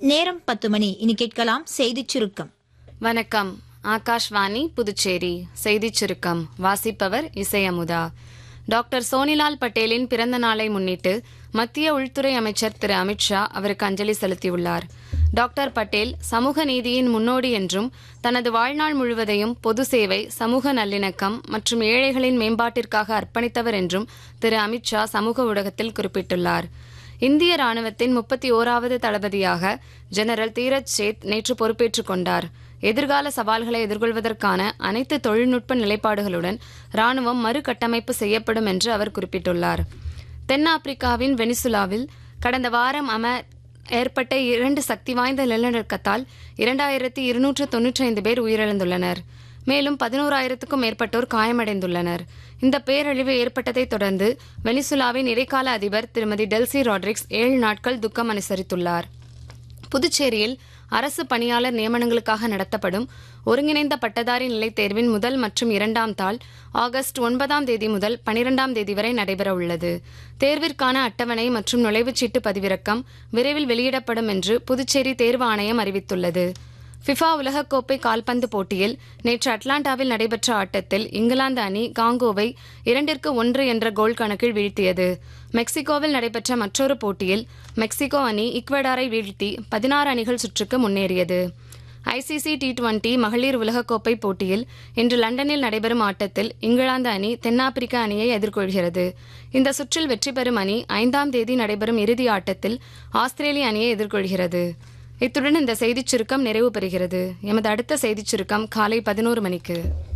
நேரம் பத்து மணி இனி கேட்கலாம் செய்திச் சுருக்கம் வணக்கம் ஆகாஷ்வாணி புதுச்சேரி செய்திச் சுருக்கம் வாசிப்பவர் இசையமுதா டாக்டர் சோனிலால் பட்டேலின் பிறந்த நாளை முன்னிட்டு மத்திய உள்துறை அமைச்சர் திரு அமித்ஷா அவருக்கு அஞ்சலி செலுத்தியுள்ளார் டாக்டர் பட்டேல் சமூக நீதியின் முன்னோடி என்றும் தனது வாழ்நாள் முழுவதையும் பொது சேவை சமூக நல்லிணக்கம் மற்றும் ஏழைகளின் மேம்பாட்டிற்காக அர்ப்பணித்தவர் என்றும் திரு அமித்ஷா சமூக ஊடகத்தில் குறிப்பிட்டுள்ளார் இந்திய ராணுவத்தின் முப்பத்தி ஓராவது தளபதியாக ஜெனரல் தீரஜ் சேத் நேற்று பொறுப்பேற்றுக் கொண்டார் எதிர்கால சவால்களை எதிர்கொள்வதற்கான அனைத்து தொழில்நுட்ப நிலைப்பாடுகளுடன் ராணுவம் மறுகட்டமைப்பு செய்யப்படும் என்று அவர் குறிப்பிட்டுள்ளார் தென்னாப்பிரிக்காவின் வெனிசுலாவில் கடந்த வாரம் அம ஏற்பட்ட இரண்டு சக்தி வாய்ந்த நிலநடுக்கத்தால் இரண்டாயிரத்தி இருநூற்று தொன்னூற்றி ஐந்து பேர் உயிரிழந்துள்ளனர் மேலும் பதினோராயிரத்துக்கும் மேற்பட்டோர் காயமடைந்துள்ளனர் இந்த பேரழிவு ஏற்பட்டதைத் தொடர்ந்து வெனிசுலாவின் இடைக்கால அதிபர் திருமதி டெல்சி ராட்ரிக்ஸ் ஏழு நாட்கள் துக்கம் அனுசரித்துள்ளார் புதுச்சேரியில் அரசு பணியாளர் நியமனங்களுக்காக நடத்தப்படும் ஒருங்கிணைந்த பட்டதாரி நிலைத் தேர்வின் முதல் மற்றும் இரண்டாம் தாள் ஆகஸ்ட் ஒன்பதாம் தேதி முதல் பனிரெண்டாம் தேதி வரை நடைபெறவுள்ளது தேர்விற்கான அட்டவணை மற்றும் நுழைவுச்சீட்டு பதிவிறக்கம் விரைவில் வெளியிடப்படும் என்று புதுச்சேரி தேர்வு ஆணையம் அறிவித்துள்ளது ஃபிஃபா உலகக்கோப்பை கால்பந்து போட்டியில் நேற்று அட்லாண்டாவில் நடைபெற்ற ஆட்டத்தில் இங்கிலாந்து அணி காங்கோவை இரண்டிற்கு ஒன்று என்ற கோல் கணக்கில் வீழ்த்தியது மெக்சிகோவில் நடைபெற்ற மற்றொரு போட்டியில் மெக்சிகோ அணி ஈக்வடாரை வீழ்த்தி பதினாறு அணிகள் சுற்றுக்கு முன்னேறியது ஐசிசி டி டுவெண்டி மகளிர் உலகக்கோப்பை போட்டியில் இன்று லண்டனில் நடைபெறும் ஆட்டத்தில் இங்கிலாந்து அணி தென்னாப்பிரிக்க அணியை எதிர்கொள்கிறது இந்த சுற்றில் வெற்றி பெறும் அணி ஐந்தாம் தேதி நடைபெறும் இறுதி ஆட்டத்தில் ஆஸ்திரேலிய அணியை எதிர்கொள்கிறது இத்துடன் இந்த செய்திச் சுருக்கம் நிறைவு பெறுகிறது எமது அடுத்த செய்திச் சுருக்கம் காலை பதினோரு மணிக்கு